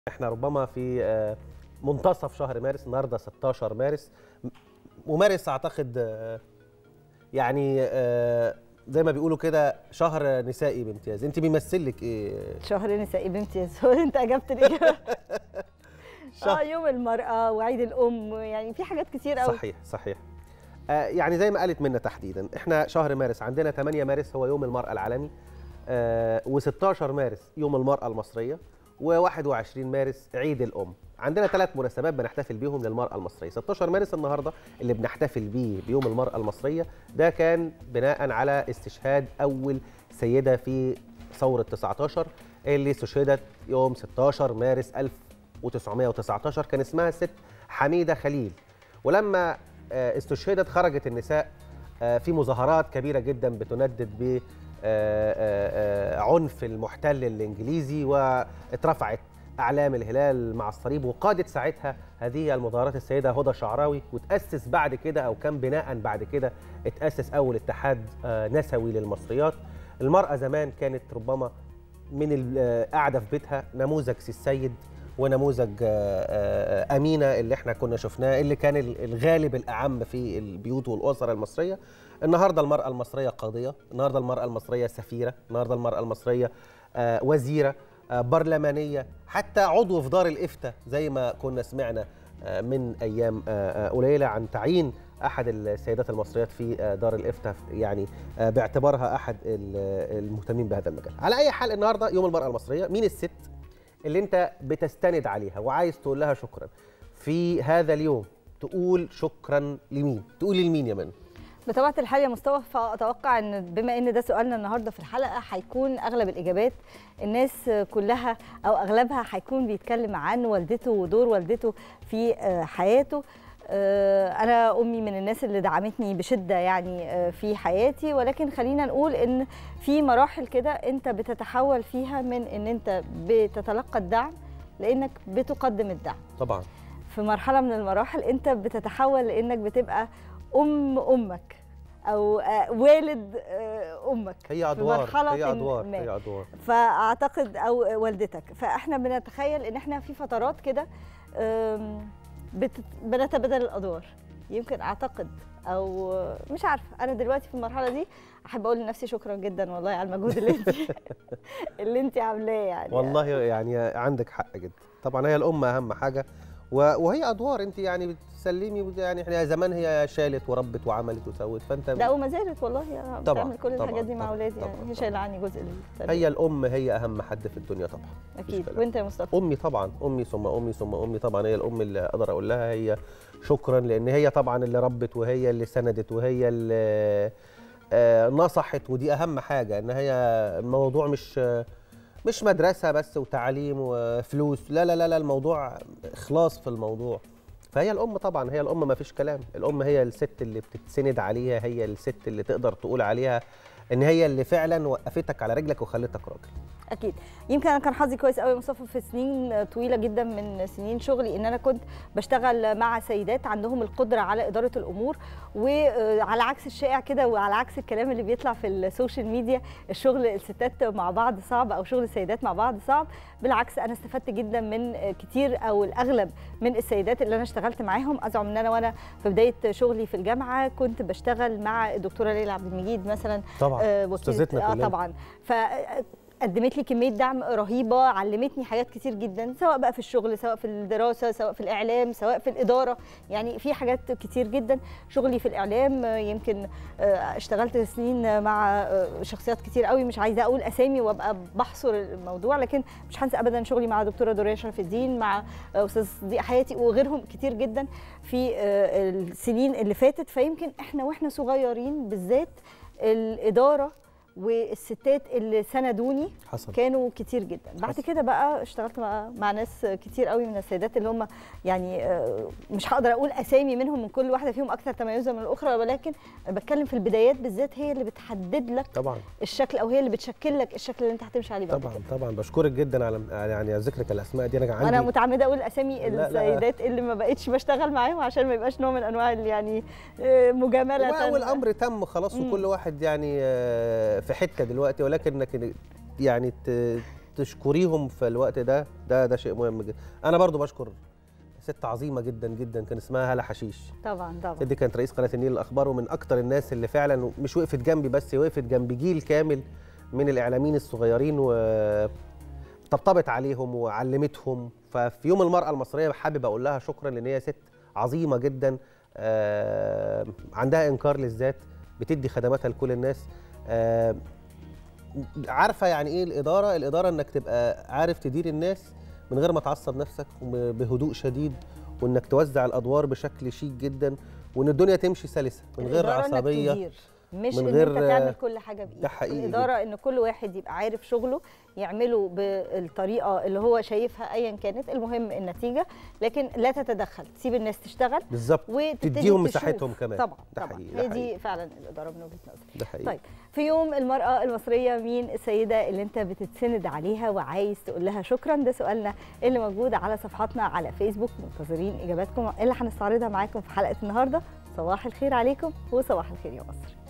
احنا ربما في آه، منتصف شهر مارس النهارده 16 مارس ومارس اعتقد آه، يعني آه، زي ما بيقولوا كده شهر نسائي بامتياز انت بيمثل لك ايه شهر نسائي بامتياز هو انت اجبت الاجابه اه شهر يوم المراه وعيد الام يعني في حاجات كتير قوي صحيح صحيح آه، يعني زي ما قالت منا تحديدا احنا شهر مارس عندنا 8 مارس هو يوم المرأة العالمي و16 مارس يوم المرأة المصرية و21 مارس عيد الأم عندنا ثلاث مناسبات بنحتفل بيهم للمرأة المصرية 16 مارس النهاردة اللي بنحتفل بيه بيوم المرأة المصرية ده كان بناء على استشهاد أول سيدة في ثورة 19 اللي استشهدت يوم 16 مارس 1919 كان اسمها الست حميدة خليل ولما آه، استشهدت خرجت النساء آه، في مظاهرات كبيرة جدا بتندد ب آه، آه، آه، عنف المحتل الإنجليزي واترفعت أعلام الهلال مع الصليب وقادت ساعتها هذه المظاهرات السيدة هدى شعراوي وتأسس بعد كده أو كان بناء بعد كده اتأسس أول اتحاد آه، نسوي للمصريات المرأة زمان كانت ربما من ال- آه، قاعدة في بيتها نموذج سي السيد ونموذج آه، آه، أمينة اللي احنا كنا شفناه اللي كان ال- الغالب الأعم في البيوت والأسر المصرية النهاردة المرأة المصرية قاضية النهاردة المرأة المصرية سفيرة النهاردة المرأة المصرية آه، وزيرة آه، برلمانية حتى عضو في دار الإفتاء زي ما كنا سمعنا آه، من أيام آه، آه، قليلة عن تعيين أحد السيدات المصريات في آه، دار الإفتاء يعني آه، باعتبارها أحد ال- المهتمين بهذا المجال على أي حال النهاردة يوم المرأة المصرية مين الست اللي انت بتستند عليها وعايز تقول لها شكرا في هذا اليوم تقول شكرا لمين تقولي لمين يا من بطبيعه الحال يا مصطفى فاتوقع ان بما ان ده سؤالنا النهارده في الحلقه هيكون اغلب الاجابات الناس كلها او اغلبها هيكون بيتكلم عن والدته ودور والدته في آه، حياته آه، انا امي من الناس اللي دعمتني بشده يعني آه، في حياتي ولكن خلينا نقول ان في مراحل كده انت بتتحول فيها من ان انت بتتلقى الدعم لانك بتقدم الدعم طبعا في مرحله من المراحل انت بتتحول لانك بتبقى ام امك او آه، والد آه، امك هي في ادوار مرحلة هي ادوار ما. هي ادوار فاعتقد او والدتك فاحنا بنتخيل ان احنا في فترات كده آم، بت- بنتبادل الادوار يمكن اعتقد او مش عارفه انا دلوقتي في المرحله دي احب اقول لنفسي شكرا جدا والله على المجهود اللي انت اللي انت عاملاه يعني والله يعني عندك حق جدا طبعا هي الام اهم حاجه و- وهي ادوار انت يعني بتسلمي وت- يعني احنا زمان هي شالت وربت وعملت وسوت فانت لا وما زالت والله طبعاً، بتعمل كل طبعاً، الحاجات دي مع طبعاً، اولادي طبعاً، يعني هي طبعاً. شايله عني جزء التربية. هي الام هي اهم حد في الدنيا طبعا اكيد كلام. وانت يا مصطفى امي طبعا امي ثم امي ثم امي طبعا هي الام اللي اقدر اقول لها هي شكرا لان هي طبعا اللي ربت وهي اللي سندت وهي اللي آه، نصحت ودي اهم حاجه ان هي الموضوع مش آه، مش مدرسه بس وتعليم وفلوس لا لا لا لا الموضوع اخلاص في الموضوع فهي الام طبعا هي الام ما فيش كلام الام هي الست اللي بتتسند عليها هي الست اللي تقدر تقول عليها ان هي اللي فعلا وقفتك على رجلك وخلتك راجل اكيد يمكن انا كان حظي كويس قوي يا مصطفى في سنين طويله جدا من سنين شغلي ان انا كنت بشتغل مع سيدات عندهم القدره على اداره الامور وعلى عكس الشائع كده وعلى عكس الكلام اللي بيطلع في السوشيال ميديا الشغل الستات مع بعض صعب او شغل السيدات مع بعض صعب بالعكس انا استفدت جدا من كتير او الاغلب من السيدات اللي انا اشتغلت معاهم ازعم ان انا وانا في بدايه شغلي في الجامعه كنت بشتغل مع الدكتوره ليلى عبد المجيد مثلا طبعا آه، وكيلة- أستاذتنا آه كلنا. طبعا فقدمت لي كميه دعم رهيبه علمتني حاجات كتير جدا سواء بقى في الشغل سواء في الدراسه سواء في الاعلام سواء في الاداره يعني في حاجات كتير جدا شغلي في الاعلام آه، يمكن آه، اشتغلت سنين مع آه، شخصيات كتير قوي مش عايزه اقول اسامي وابقى بحصر الموضوع لكن مش هنسى ابدا شغلي مع دكتوره دوريه شرف الدين مع آه، استاذ صديق حياتي وغيرهم كتير جدا في آه، السنين اللي فاتت فيمكن احنا واحنا صغيرين بالذات الاداره والستات اللي سندوني حصل كانوا كتير جدا بعد حصل. كده بقى اشتغلت مع, مع ناس كتير قوي من السيدات اللي هم يعني آه، مش هقدر اقول اسامي منهم من كل واحده فيهم اكثر تميزا من الاخرى ولكن أنا بتكلم في البدايات بالذات هي اللي بتحدد لك طبعا الشكل او هي اللي بتشكل لك الشكل اللي انت هتمشي عليه بعد طبعا كده. طبعا بشكرك جدا على يعني على ذكرك الاسماء دي انا عندي وانا متعمده اقول اسامي لا، لا. السيدات اللي ما بقتش بشتغل معاهم عشان ما يبقاش نوع من انواع ال- يعني آه، مجامله و- والامر تم خلاص مم. وكل واحد يعني آه، في حته دلوقتي ولكن انك يعني ت- تشكريهم في الوقت ده ده ده شيء مهم جدا انا برضو بشكر ست عظيمه جدا جدا كان اسمها هلا حشيش طبعا طبعا دي كانت رئيس قناه النيل الاخبار ومن اكتر الناس اللي فعلا مش وقفت جنبي بس وقفت جنب جيل كامل من الاعلاميين الصغيرين وطبطبت عليهم وعلمتهم ففي يوم المراه المصريه حابب اقول لها شكرا لان هي ست عظيمه جدا آه، عندها انكار للذات بتدي خدماتها لكل الناس آه، عارفه يعني ايه الاداره الاداره انك تبقى عارف تدير الناس من غير ما تعصب نفسك وبهدوء شديد وانك توزع الادوار بشكل شيك جدا وان الدنيا تمشي سلسه من غير الإدارة إنك عصبيه تدير، مش من ان غير- انت تعمل كل حاجه بايدك ده حقيقي الاداره ان كل واحد يبقى عارف شغله يعمله بالطريقه اللي هو شايفها ايا كانت المهم النتيجه لكن لا تتدخل تسيب الناس تشتغل بالظبط وتبتدي تديهم تشوف. مساحتهم كمان طبعا ده طبعا حقيقي ده هي حقيقي دي فعلا الاداره من وجهه نظري ده حقيقي طيب في يوم المرأة المصرية مين السيدة اللي انت بتتسند عليها وعايز تقول لها شكرا ده سؤالنا اللي موجود على صفحاتنا على فيسبوك منتظرين اجاباتكم اللي هنستعرضها معاكم في حلقة النهاردة صباح الخير عليكم وصباح الخير يا مصر